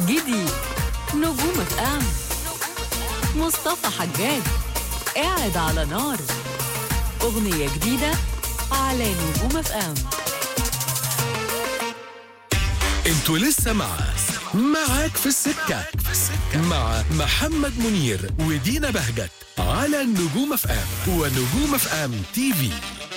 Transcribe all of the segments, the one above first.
جديد نجوم اف ام مصطفى حجاج قاعد على نار اغنيه جديده على نجوم اف ام انتوا لسه مع معاك في السكة مع محمد منير ودينا بهجت على النجوم اف ام ونجوم اف ام تي في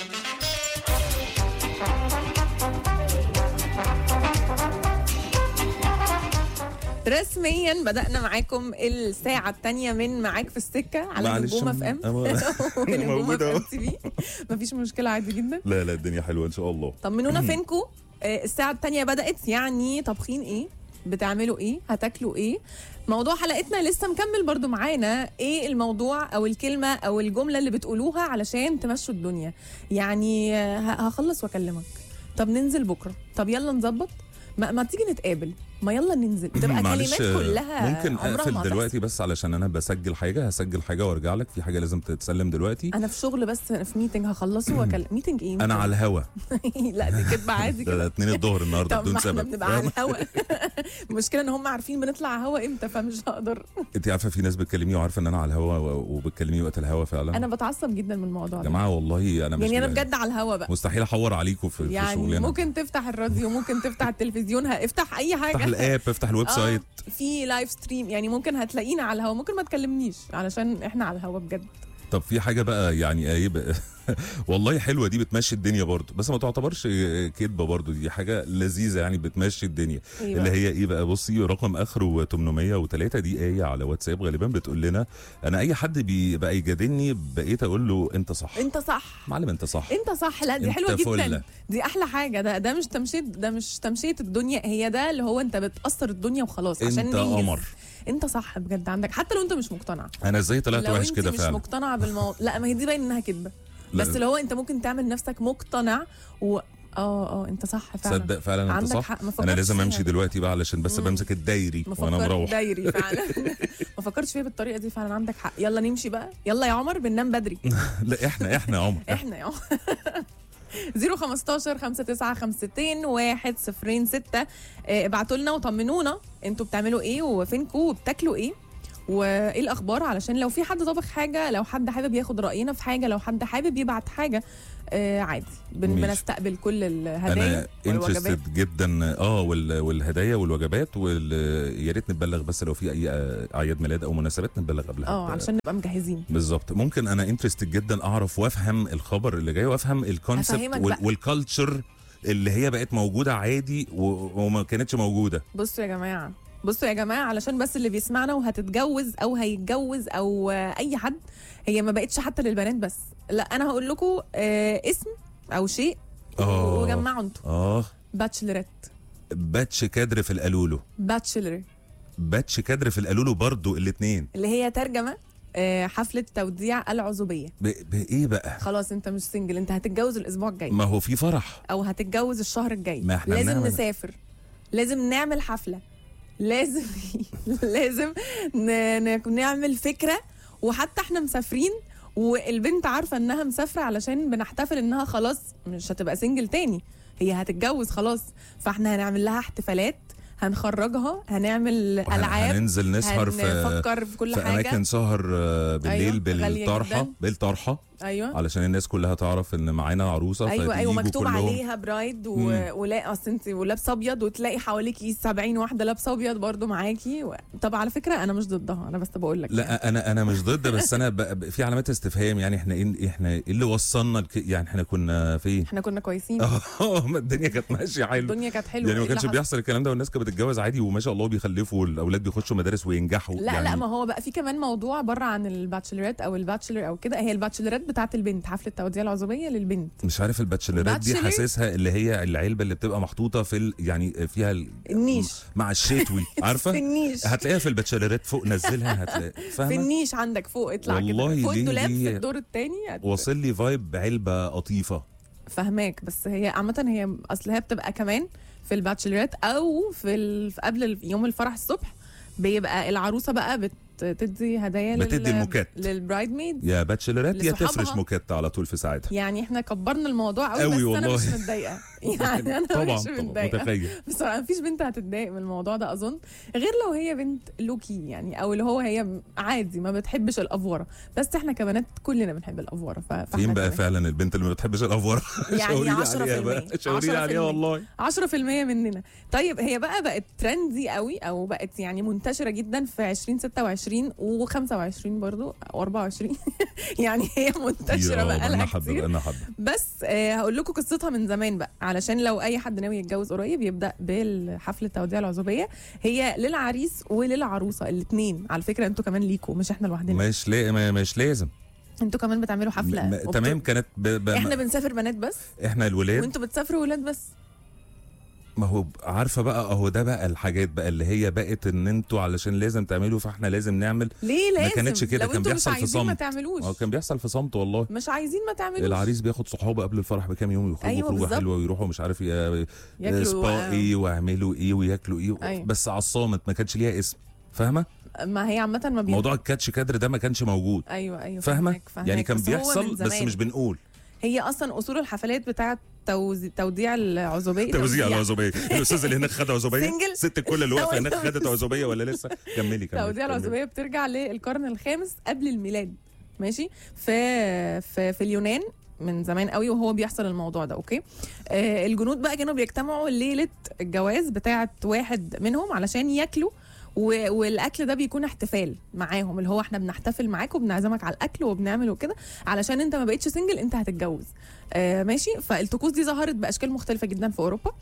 رسميا بدأنا معاكم الساعة الثانية من معاك في السكة على معلش، نجوم اف ام أنا- ونجوم اف موجودة ام أهو. تي في مفيش مشكلة عادي جدا لا لا الدنيا حلوه ان شاء الله طمنونا فينكو آه، الساعة الثانية بدأت يعني طابخين ايه بتعملوا ايه هتاكلوا ايه موضوع حلقتنا لسه مكمل برضو معانا ايه الموضوع او الكلمة او الجملة اللي بتقولوها علشان تمشوا الدنيا يعني آه، ه- هخلص واكلمك طب ننزل بكرة طب يلا نظبط ما, ما تيجي نتقابل ما يلا ننزل تبقى معلش كلمات كلها ممكن عمرها اقفل ما هتحصل. دلوقتي بس علشان انا بسجل حاجه هسجل حاجه وارجع لك في حاجه لازم تتسلم دلوقتي انا في شغل بس في ميتنج هخلصه واكلم ميتنج ايه انا على الهوا لا دي كدبه عادي ده, ده كده 2 الظهر النهارده طب بدون ما احنا سبب بنبقى على الهوا المشكله ان هم عارفين بنطلع هوا امتى فمش هقدر انت عارفه في ناس بتكلمني وعارفه ان انا على الهوا و- وبتكلمني وقت الهوا فعلا انا بتعصب جدا من الموضوع يا ده جماعه والله انا مش يعني انا ب- بجد على الهوا بقى مستحيل احور عليكم في, في يعني شغلنا ممكن تفتح الراديو ممكن تفتح التلفزيون ها- افتح اي حاجه افتح الاب افتح الويب آه، سايت في لايف ستريم يعني ممكن هتلاقينا على الهوا ممكن ما تكلمنيش علشان احنا على الهوا بجد طب في حاجه بقى يعني ايه بقى والله حلوه دي بتمشي الدنيا برضو بس ما تعتبرش كدبه برضو دي حاجه لذيذه يعني بتمشي الدنيا إيه اللي بقى؟ هي ايه بقى بصي رقم اخره 803 دي ايه على واتساب غالبا بتقول لنا انا اي حد بيبقى يجادلني بقيت اقول له انت صح انت صح معلم انت صح انت صح لا دي انت حلوه جدا فلة. دي احلى حاجه ده ده مش تمشيه ده مش تمشيه الدنيا هي ده اللي هو انت بتاثر الدنيا وخلاص عشان انت ننجز. قمر انت صح بجد عندك حتى لو انت مش مقتنع انا ازاي طلعت لو وحش انت كده مش فعلا مقتنع بالموضوع لا ما هي دي باين انها كدبه لا. بس اللي هو انت ممكن تعمل نفسك مقتنع و اه اه انت صح فعلا تصدق فعلا انت عندك صح حق، ما انا فكرتش لازم فيها امشي دي. دلوقتي بقى علشان بس مم. بمسك الدايري ما وانا فكرت مروح دايري فعلا ما فكرتش فيها بالطريقه دي فعلا عندك حق يلا نمشي بقى يلا يا عمر بننام بدري لا احنا احنا يا عمر احنا يا 015 5952 1 0 6 ابعتوا لنا وطمنونا انتوا بتعملوا ايه وفينكم وبتاكلوا ايه وايه الاخبار علشان لو في حد طبخ حاجه لو حد حابب ياخد راينا في حاجه لو حد حابب يبعت حاجه آه عادي بن ماشي. بنستقبل كل الهدايا انا والوجبات انترستد جدا اه وال- والهدايا والوجبات وال يا ريت نتبلغ بس لو في اي آه، اعياد ميلاد او مناسبات نتبلغ قبلها اه علشان نبقى مجهزين بالظبط ممكن انا انترستد جدا اعرف وافهم الخبر اللي جاي وافهم الكونسبت هفهمك وال- بقى. والكالتشر اللي هي بقت موجوده عادي و- وما كانتش موجوده بصوا يا جماعه بصوا يا جماعه علشان بس اللي بيسمعنا وهتتجوز او هيتجوز او آه، اي حد هي ما بقتش حتى للبنات بس لا انا هقول لكم آه اسم او شيء آه. وجمعوا انتوا اه باتشلرات باتش كادر في القالولو باتشلر باتش كادر في القالولو برضو الاثنين اللي هي ترجمه آه حفله توديع العزوبيه بايه بقى خلاص انت مش سنجل انت هتتجوز الاسبوع الجاي ما هو في فرح او هتتجوز الشهر الجاي ما احنا لازم بنعمل- نسافر لازم نعمل حفله لازم لازم ن... ن... نعمل فكره وحتى احنا مسافرين والبنت عارفه انها مسافره علشان بنحتفل انها خلاص مش هتبقى سنجل تاني هي هتتجوز خلاص فاحنا هنعمل لها احتفالات هنخرجها هنعمل العاب هننزل نسهر في هنفكر في كل في حاجه اماكن سهر آه، بالليل أيوة، غالية بالطرحه جداً. بالطرحه ايوه علشان الناس كلها تعرف ان معانا عروسه ايوه ايوه فتيجوا مكتوب كلهم. عليها برايد و... مم. ولا اصل انت ولابس ابيض وتلاقي حواليكي 70 واحده لابسه ابيض برضو معاكي و... طب على فكره انا مش ضدها انا بس بقول لك لا انا انا مش ضد بس انا ب... ب- في علامات استفهام يعني احنا ايه احنا ايه اللي وصلنا لك يعني احنا كنا فين احنا كنا كويسين اه ما الدنيا كانت ماشيه حلو الدنيا كانت حلوه يعني ما إيه كانش اللي حصل؟ بيحصل الكلام ده والناس كانت بتتجوز عادي وما شاء الله بيخلفوا والاولاد بيخشوا مدارس وينجحوا لا يعني لا ما هو بقى في كمان موضوع بره عن الباتشلرات او الباتشلر او كده هي الباتشلرات بتاعت البنت حفله توديع العزوبيه للبنت مش عارف الباتشلرات دي باتشلر؟ حاسسها اللي هي العلبه اللي بتبقى محطوطه في ال... يعني فيها ال... النيش مع الشتوي في عارفه النيش هتلاقيها في الباتشلرات فوق نزلها هتلاقي في فاهمه النيش عندك فوق اطلع والله كده فوق ليه الدولاب دي- في الدور الثاني واصل لي فايب علبه قطيفه فهماك بس هي عامة هي اصل هي بتبقى كمان في الباتشلرات او في ال... في قبل ال- يوم الفرح الصبح بيبقى العروسة بقى بت تدي هدايا بتدي الموكات. للبرايد ميد يا باتشلرات يا لصحابها. تفرش موكات على طول في ساعتها يعني احنا كبرنا الموضوع قوي أوي بس انا والله. مش متضايقه يعني انا طبعا مش طبعا متضايقه متخيل بصراحه مفيش بنت هتتضايق من الموضوع ده اظن غير لو هي بنت لوكي يعني او اللي هو هي عادي ما بتحبش الافوره بس احنا كبنات كلنا بنحب الافوره ف- فاحنا فين بقى كمان. فعلا البنت اللي ما بتحبش الافوار يعني شاوريلي 10% عليها بقى شاوريلي عليها 10%. والله 10% مننا طيب هي بقى بقت ترندي قوي او بقت يعني منتشره جدا في 2026 و25 برضو و24 يعني هي منتشره بقى لها حبه كتير بقى حبه بس آه هقول لكم قصتها من زمان بقى علشان لو اي حد ناوي يتجوز قريب يبدا بالحفله التوديع العزوبيه هي للعريس وللعروسه الاثنين على فكره انتوا كمان ليكوا مش احنا لوحدنا مش لا ما- مش لازم انتوا كمان بتعملوا حفله م- وبت- تمام كانت ب... ب... احنا بنسافر بنات بس احنا الولاد وانتوا بتسافروا ولاد بس ما هو عارفه بقى اهو ده بقى الحاجات بقى اللي هي بقت ان انتوا علشان لازم تعملوا فاحنا لازم نعمل ليه لازم كانتش كده، لو كان انتوا بيحصل مش في عايزين ما صمت. تعملوش هو كان بيحصل في صمت والله مش عايزين ما تعملوش العريس بياخد صحابه قبل الفرح بكام يوم يخرجوا أيوة خروجه بالظبط. حلوه ويروحوا مش عارف ي- ياكلوا سبا آه. ايه ويعملوا ايه وياكلوا ايه أيوة. بس على الصامت ما كانش ليها اسم فاهمه ما هي عامه ما بي... موضوع الكاتش كادر ده ما كانش موجود ايوه ايوه فاهمه فهماك- فهماك. يعني كان بس هو من بيحصل بس زمان. مش بنقول هي اصلا اصول الحفلات بتاعه توزي... توديع العزوبيه توزيع العزوبيه الاستاذ اللي هناك خد عزوبيه سنجل. ست الكل اللي واقفه هناك أيوة. خدت عزوبيه ولا لسه كملي كملي توزيع كملي. العزوبيه بترجع للقرن الخامس قبل الميلاد ماشي في في, في اليونان من زمان قوي وهو بيحصل الموضوع ده اوكي آه الجنود بقى كانوا بيجتمعوا ليله الجواز بتاعه واحد منهم علشان ياكلوا و- والاكل ده بيكون احتفال معاهم اللي هو احنا بنحتفل معاك وبنعزمك على الاكل وبنعمل وكده علشان انت ما بقتش سنجل انت هتتجوز آه ماشي فالطقوس دي ظهرت باشكال مختلفه جدا في اوروبا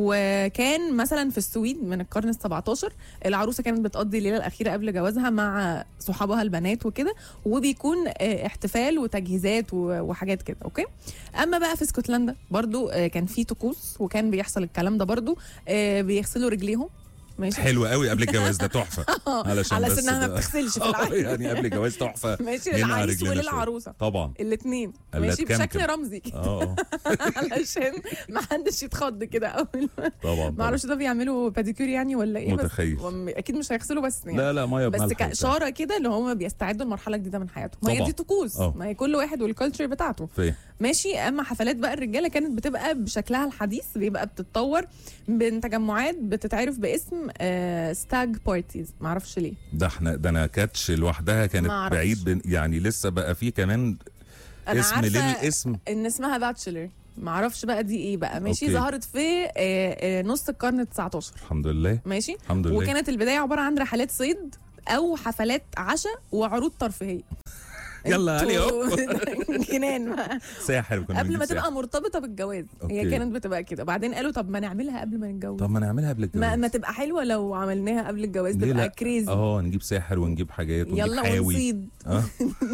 وكان مثلا في السويد من القرن ال 17 العروسه كانت بتقضي الليله الاخيره قبل جوازها مع صحابها البنات وكده وبيكون آه، احتفال وتجهيزات و- وحاجات كده اوكي اما بقى في اسكتلندا برضو آه، كان في طقوس وكان بيحصل الكلام ده برضو آه، بيغسلوا رجليهم ماشي حلو قوي قبل الجواز ده تحفه علشان على بس سنها ما ده- بتغسلش في آه، العادي يعني قبل الجواز تحفه ماشي هنا للعريس رجلنا شوية. وللعروسه طبعا الاثنين اللي ماشي هتكمكم. بشكل رمزي اه آه، علشان ما حدش يتخض كده اول طبعا ما طبعا اعرفش ده بيعملوا باديكير يعني ولا ايه بس متخيل. وم- اكيد مش هيغسلوا بس يعني لا لا ميه بس بملح وبتاع. كاشاره كده اللي هم بيستعدوا لمرحله جديده من حياتهم ما هي طبعا. دي طقوس اه. ما هي كل واحد والكالتشر بتاعته فاهم ماشي اما حفلات بقى الرجاله كانت بتبقى بشكلها الحديث بيبقى بتتطور بين تجمعات بتتعرف باسم آه ستاج بارتيز معرفش ليه ده احنا ده انا كاتش لوحدها كانت معرفش. بعيد بن يعني لسه بقى في كمان انا اسم عارفه للاسم ان اسمها باتشلر معرفش بقى دي ايه بقى ماشي أوكي. ظهرت في آه، آه، نص القرن ال 19 الحمد لله ماشي الحمد لله وكانت البدايه عباره عن رحلات صيد او حفلات عشاء وعروض ترفيهيه يلا علي انتوا جنان بقى ساحر كنا قبل بنجيب ما ساحر. تبقى مرتبطه بالجواز هي أوكي. كانت بتبقى كده بعدين قالوا طب ما نعملها قبل ما نتجوز طب ما نعملها قبل الجواز ما, ما تبقى حلوه لو عملناها قبل الجواز ليه تبقى لا؟ كريزي اه نجيب ساحر ونجيب حاجات ونجيب يلا حاوي ونصيد اه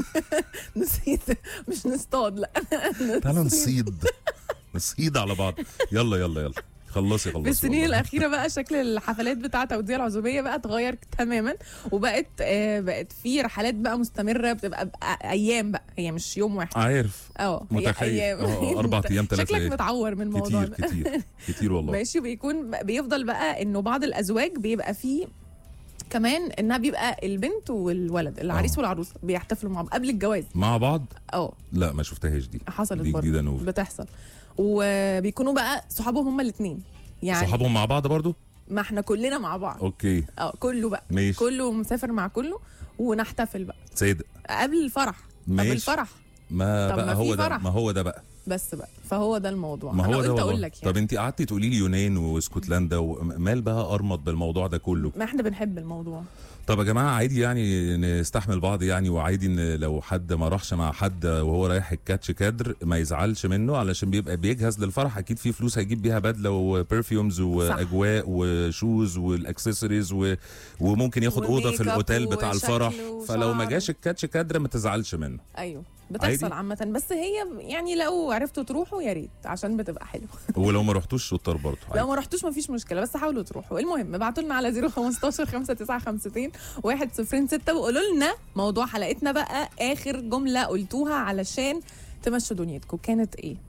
نصيد مش نصطاد لا تعالى نصيد نصيد على بعض يلا يلا يلا خلصي خلصي في السنين والله. الاخيره بقى شكل الحفلات بتاعه توديع العزوبيه بقى اتغير تماما وبقت آه بقت في رحلات بقى مستمره بتبقى بقى ايام بقى هي مش يوم واحد عارف اه هي متخيل. ايام اه، أربع أيام، تلات شكلك ليالي. متعور من الموضوع كتير ده كتير كتير والله ماشي بيكون بقى- بيفضل بقى انه بعض الازواج بيبقى فيه كمان انها بيبقى البنت والولد العريس اه. والعروسه بيحتفلوا مع بعض قبل الجواز مع بعض اه لا ما شفتهاش دي حصلت دي برضه جديده نور بتحصل وبيكونوا بقى صحابهم هما الاثنين يعني صحابهم مع بعض برضو ما احنا كلنا مع بعض اوكي اه كله بقى ماشي كله مسافر مع كله ونحتفل بقى صادق قبل الفرح طب ماشي. الفرح ما طب بقى ما في هو ده فرح. ما هو ده بقى بس بقى فهو ده الموضوع ما انا هو ده قلت اقول والله. لك يعني طب انت قعدتي تقولي لي يونان واسكتلندا ومال بقى ارمط بالموضوع ده كله ما احنا بنحب الموضوع طب يا جماعه عادي يعني نستحمل بعض يعني وعادي ان لو حد ما راحش مع حد وهو رايح الكاتش كادر ما يزعلش منه علشان بيبقى بيجهز للفرح اكيد في فلوس هيجيب بيها بدله وبرفيومز واجواء وشوز والاكسسوارز و... وممكن ياخد اوضه في وميك اب الاوتيل بتاع وشكل الفرح فلو ما وشعر. جاش الكاتش كادر ما تزعلش منه ايوه بتحصل عامة بس هي يعني لو عرفتوا تروحوا يا ريت عشان بتبقى حلوه ولو ما رحتوش شطار برضه لو ما رحتوش مفيش مشكله بس حاولوا تروحوا المهم ابعتوا لنا على 015 5952 106 وقولوا لنا موضوع حلقتنا بقى اخر جمله قلتوها علشان تمشوا دنيتكم كانت ايه